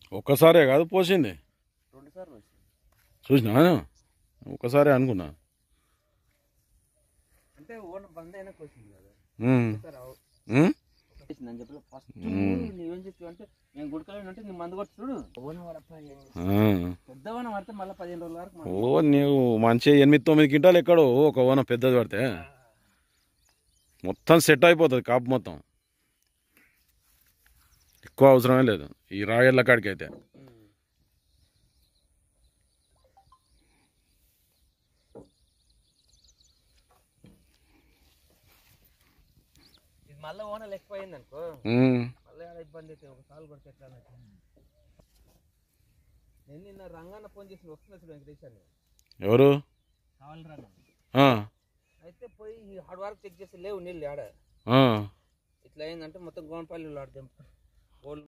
ఒక్కసారే కాదు పోసింది రెండు సార్లు వచ్చింది చూసినా ఒక్కసారే అనుకున్నా అంటే ఓన్ బంద్ అయినా కోసింది కదా ఉమ్. ఒకసారి అవు- ఉమ్? చేసింది అని చెప్పి ఫస్ట్ మ్మ్. నువ్వేం చెప్పి అంటే నేను గుడికలో ఉంటే నీ మందు కొట్టి చూడు ఓన పడప్ప ఆ. పెద్ద వన పడితే మళ్ళీ పదిహేను రోజుల వరకు ఓ మందు. నీవు మంచి ఎనిమిది తొమ్మిది క్వింటాలు ఎక్కడో ఒక ఓన పెద్దది పడితే మొత్తం సెట్ అయిపోతుంది కాపు మొత్తం ఎక్కువ అవసరమే లేదు ఈ రాయళ్ళ కాడికి అయితే మ్మ్. ఇది మళ్ళీ ఓనలు ఎక్కువ అయింది అనుకో ఉమ్. మళ్ళీ ఆడ ఇబ్బంది అయితే ఒకసారి కొడితే ఎట్లా నాకు నేను నిన్న రంగాన్న ఫోన్ చేసి వస్తున్నా చూడు వెంకటేష్ అని ఎవరు కావాలి రంగ ఆ, అయితే పోయి హార్డ్ వర్క్ చెక్ చేస్తే లేవు నీళ్ళు ఆడ ఆ. ఇట్లా అయిందంటే మొత్తం గోనపల్లి ఆడ